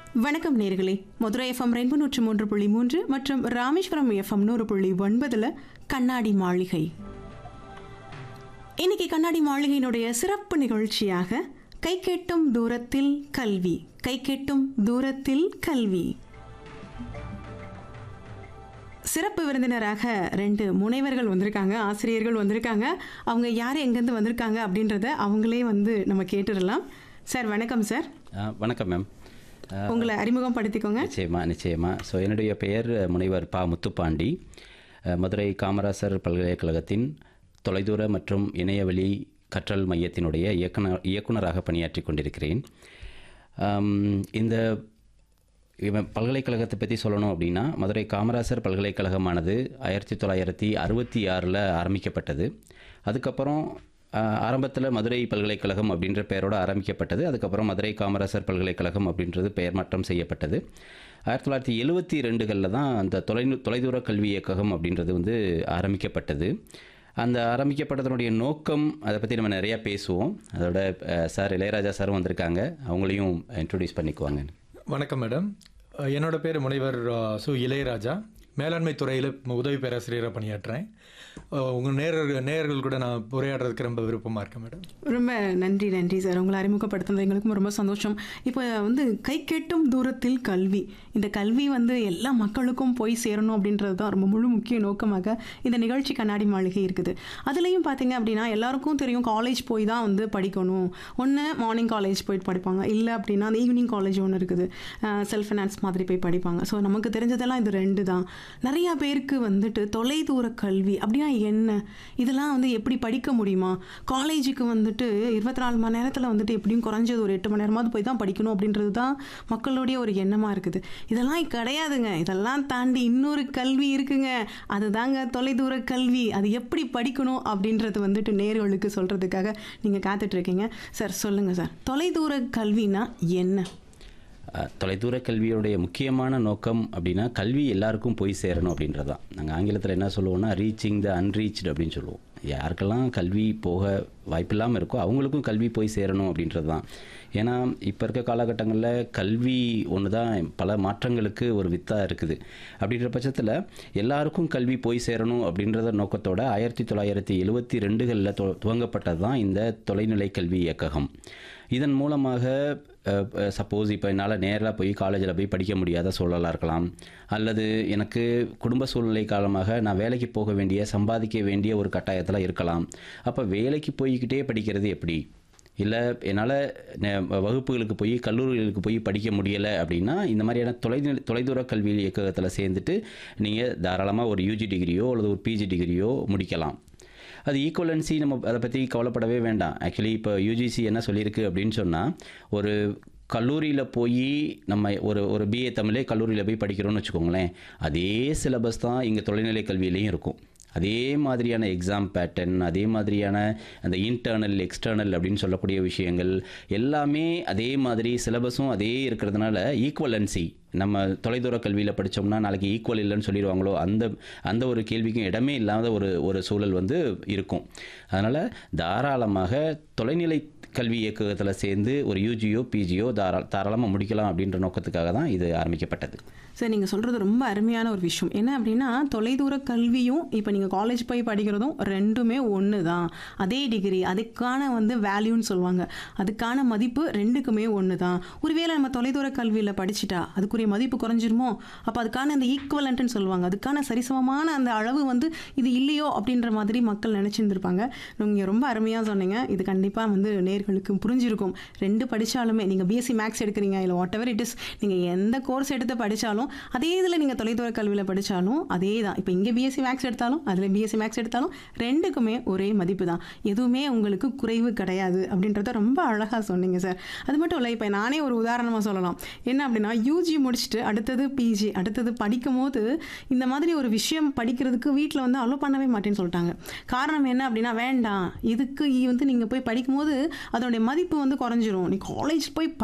வணக்கம் நேர்களே மதுரை எஃப்எம் ரெண்டு நூற்று மூன்று புள்ளி மூன்று மற்றும் ராமேஸ்வரம் எஃப்எம் நூறு புள்ளி ஒன்பதுல கண்ணாடி மாளிகை இன்னைக்கு கண்ணாடி மாளிகையினுடைய சிறப்பு நிகழ்ச்சியாக கை கேட்டும் தூரத்தில் கல்வி கை கேட்டும் தூரத்தில் கல்வி சிறப்பு விருந்தினராக ரெண்டு முனைவர்கள் வந்திருக்காங்க ஆசிரியர்கள் வந்திருக்காங்க அவங்க யார் எங்கேருந்து வந்திருக்காங்க அப்படின்றத அவங்களே வந்து நம்ம கேட்டுடலாம் சார் வணக்கம் சார் ஆ, வணக்கம் மேம் ஆ, உங்களை அறிமுகம் படுத்திக்கோங்க நிச்சயமா நிச்சயமா ஸோ என்னுடைய பெயர் முனைவர் பா முத்துப்பாண்டி அ, மதுரை காமராசர் பல்கலைக்கழகத்தின் தொலைதூர மற்றும் இணையவழி கற்றல் மையத்தினுடைய இயக்குனர் இயக்குனராக பணியாற்றி கொண்டிருக்கிறேன் ஆம், இந்த இவன் பல்கலைக்கழகத்தை பற்றி சொல்லணும் அப்படின்னா மதுரை காமராசர் பல்கலைக்கழகமானது ஆயிரத்தி தொள்ளாயிரத்தி அறுபத்தி ஆறில் ஆரம்பிக்கப்பட்டது அதுக்கப்புறம் ஆரம்பத்தில் மதுரை பல்கலைக்கழகம் அப்படின்ற பெயரோடு ஆரம்பிக்கப்பட்டது அதுக்கப்புறம் மதுரை காமராசர் பல்கலைக்கழகம் அப்படின்றது பெயர் மாற்றம் செய்யப்பட்டது ஆயிரத்தி தொள்ளாயிரத்தி எழுபத்தி ரெண்டுகளில் தான் அந்த தொலை தொலைதூர கல்வி இயக்ககம் அப்படின்றது வந்து ஆரம்பிக்கப்பட்டது அந்த ஆரம்பிக்கப்பட்டதனுடைய நோக்கம் அதை பற்றி நம்ம நிறையா பேசுவோம் அதோட அஹ், சார் இளையராஜா சாரும் வந்திருக்காங்க அவங்களையும் இன்ட்ரொடியூஸ் பண்ணிக்குவாங்க வணக்கம் மேடம் அஹ் என்னோட பேர் முனைவர் அஹ், சு இளையராஜா மேலாண்மை துறையில் உதவி பேராசிரியராக பணியாற்றுறேன் அஹ் உங்கள் நேரர்கள் நேயர்கள் கூட நான் உரையாடுறதுக்கு ரொம்ப விருப்பமாக இருக்கேன் மேடம் ரொம்ப நன்றி நன்றி சார் உங்களை அறிமுகப்படுத்துனது எங்களுக்கும் ரொம்ப சந்தோஷம் இப்போ வந்து கை கெட்டும் தூரத்தில் கல்வி இந்த கல்வி வந்து எல்லா மக்களுக்கும் போய் சேரணும் அப்படின்றது தான் ரொம்ப முழு முக்கிய நோக்கமாக இந்த நிகழ்ச்சி கண்ணாடி மாளிகை இருக்குது அதுலேயும் பார்த்தீங்க அப்படின்னா எல்லாருக்கும் தெரியும் காலேஜ் போய் தான் வந்து படிக்கணும் ஒன்று மார்னிங் காலேஜ் போயிட்டு படிப்பாங்க இல்லை அப்படின்னா அந்த ஈவினிங் காலேஜ் ஒன்று இருக்குது செல்ஃப் ஃபினான்ஸ் மாதிரி போய் படிப்பாங்க ஸோ நமக்கு தெரிஞ்சதெல்லாம் இது ரெண்டு தான் நிறையா பேருக்கு வந்துட்டு தொலைதூர கல்வி அப்படின்னா என்ன இதெல்லாம் வந்து எப்படி படிக்க முடியுமா காலேஜுக்கு வந்துட்டு இருபத்தி நாலு மணி நேரத்தில் வந்துட்டு எப்படியும் குறைஞ்சது ஒரு எட்டு மணி நேரமாவது போய் தான் படிக்கணும் அப்படின்றது தான் மக்களுடைய ஒரு எண்ணமாக இருக்குது இதெல்லாம் கிடையாதுங்க இதெல்லாம் தாண்டி இன்னொரு கல்வி இருக்குங்க அதுதாங்க தொலைதூர கல்வி அது எப்படி படிக்கணும் அப்படின்றது வந்துட்டு நேர்களுக்கு சொல்கிறதுக்காக நீங்கள் காத்துட்ருக்கீங்க சார் சொல்லுங்கள் சார் தொலைதூர கல்வினா என்ன அஹ், தொலைதூர கல்வியோடைய முக்கியமான நோக்கம் அப்படின்னா கல்வி எல்லாருக்கும் போய் சேரணும் அப்படின்றது தான் நாங்கள் ஆங்கிலத்தில் என்ன சொல்லுவோம்னா ரீச்சிங் த அன்ரீச்டு அப்படின்னு சொல்லுவோம் யாருக்கெல்லாம் கல்வி போக வாய்ப்பில்லாமல் இருக்கோ அவங்களுக்கும் கல்வி போய் சேரணும் அப்படின்றது தான் ஏன்னா இப்போ இருக்க காலகட்டங்களில் கல்வி ஒன்று தான் பல மாற்றங்களுக்கு ஒரு வித்தாக இருக்குது அப்படின்ற பட்சத்தில் எல்லாருக்கும் கல்வி போய் சேரணும் அப்படின்றத நோக்கத்தோட ஆயிரத்தி தொள்ளாயிரத்தி எழுவத்தி ரெண்டுகளில் துவங்கப்பட்டது தான் இந்த தொலைநிலை கல்வி இயக்ககம் இதன் மூலமாக சப்போஸ் இப்போ என்னால் நேராக போய் காலேஜில் போய் படிக்க முடியாத சூழலாக இருக்கலாம் அல்லது எனக்கு குடும்ப சூழ்நிலை காரணமாக நான் வேலைக்கு போக வேண்டிய சம்பாதிக்க வேண்டிய ஒரு கட்டாயத்தில் இருக்கலாம் அப்போ வேலைக்கு போய்கிட்டே படிக்கிறது எப்படி இல்லை என்னால் வகுப்புகளுக்கு போய் கல்லூரிகளுக்கு போய் படிக்க முடியலை அப்படின்னா இந்த மாதிரியான தொலை தொலைதூர கல்வி இயக்ககத்தில் சேர்ந்துட்டு நீங்கள் தாராளமாக ஒரு யூஜி டிகிரியோ அல்லது ஒரு பிஜி டிகிரியோ முடிக்கலாம் அது ஈக்குவலன்சி நம்ம அதை பற்றி கவலைப்படவே வேண்டாம் ஆக்சுவலி இப்போ யூஜிசி என்ன சொல்லியிருக்கு அப்படின்னு சொன்னால் ஒரு கல்லூரியில் போய் நம்ம ஒரு ஒரு பிஏ தமிழே கல்லூரியில் போய் படிக்கிறோம்னு வச்சுக்கோங்களேன் அதே சிலபஸ் தான் இங்கே தொலைநிலை கல்வியிலையும் இருக்கும் அதே மாதிரியான எக்ஸாம் பேட்டர்ன் அதே மாதிரியான அந்த இன்டர்னல் எக்ஸ்டர்னல் அப்படின்னு சொல்லக்கூடிய விஷயங்கள் எல்லாமே அதே மாதிரி சிலபஸும் அதே இருக்கிறதுனால ஈக்குவலன்சி நம்ம தொலைதூர கல்வியில் படித்தோம்னா நாளைக்கு ஈக்குவல் இல்லைன்னு சொல்லிடுவாங்களோ அந்த அந்த ஒரு கேள்விக்கும் இடமே இல்லாத ஒரு ஒரு சூழல் வந்து இருக்கும் அதனால் தாராளமாக தொலைநிலை கல்வி இயக்ககத்தில் சேர்ந்து ஒரு யூஜியோ பிஜியோ தாரா தாராளமாக முடிக்கலாம் அப்படின்ற நோக்கத்துக்காக தான் இது ஆரம்பிக்கப்பட்டது சார் நீங்கள் சொல்கிறது ரொம்ப அருமையான ஒரு விஷயம் என்ன அப்படின்னா தொலைதூர கல்வியும் இப்போ நீங்கள் காலேஜ் போய் படிக்கிறதும் ரெண்டுமே ஒன்று தான் அதே டிகிரி அதுக்கான வந்து வேல்யூன்னு சொல்லுவாங்க அதுக்கான மதிப்பு ரெண்டுக்குமே ஒன்று தான் ஒருவேளை நம்ம தொலைதூர கல்வியில் படிச்சிட்டா அதுக்குரிய மதிப்பு குறைஞ்சிருமோ அப்போ அதுக்கான அந்த ஈக்குவலண்ட்னு சொல்லுவாங்க அதுக்கான சரிசமமான அந்த அளவு வந்து இது இல்லையோ அப்படின்ற மாதிரி மக்கள் நினச்சிருந்துருப்பாங்க நீங்கள் ரொம்ப அருமையாக சொன்னீங்க இது கண்டிப்பாக வந்து நேர்களுக்கு புரிஞ்சிருக்கும் ரெண்டு படித்தாலுமே நீங்கள் பிஎஸ்சி மேக்ஸ் எடுக்கிறீங்க இல்லை வாட் எவர் இட் இஸ் நீங்கள் எந்த கோர்ஸ் எடுத்து படித்தாலும் அதே இதில் நீங்கள் தொலைதூர கல்வியில் படித்தாலும் அதே தான் இப்போ இங்கே பிஎஸ்சி மேக்ஸ் எடுத்தாலும் அதில் பிஎஸ்சி மேக்ஸ் எடுத்தாலும் ரெண்டுக்குமே ஒரே மதிப்பு தான் எதுவுமே உங்களுக்கு குறைவு கிடையாது அப்படின்றத ரொம்ப அழகாக சொன்னீங்க சார் அது மட்டும் இல்லை இப்போ நானே ஒரு உதாரணமாக சொல்லலாம் என்ன அப்படின்னா யூஜி முடிச்சுட்டு அடுத்தது பிஜி அடுத்தது படிக்கும் போது இந்த மாதிரி ஒரு விஷயம் படிக்கிறதுக்கு வீட்டில் வந்து அலோ பண்ணவே மாட்டேன்னு சொல்லிட்டாங்க காரணம் என்ன அப்படின்னா வேண்டாம் இதுக்கு வந்து நீங்கள் போய் படிக்கும்போது அதனுடைய மதிப்பு வந்து குறைஞ்சிரும் நீ காலேஜ் போய்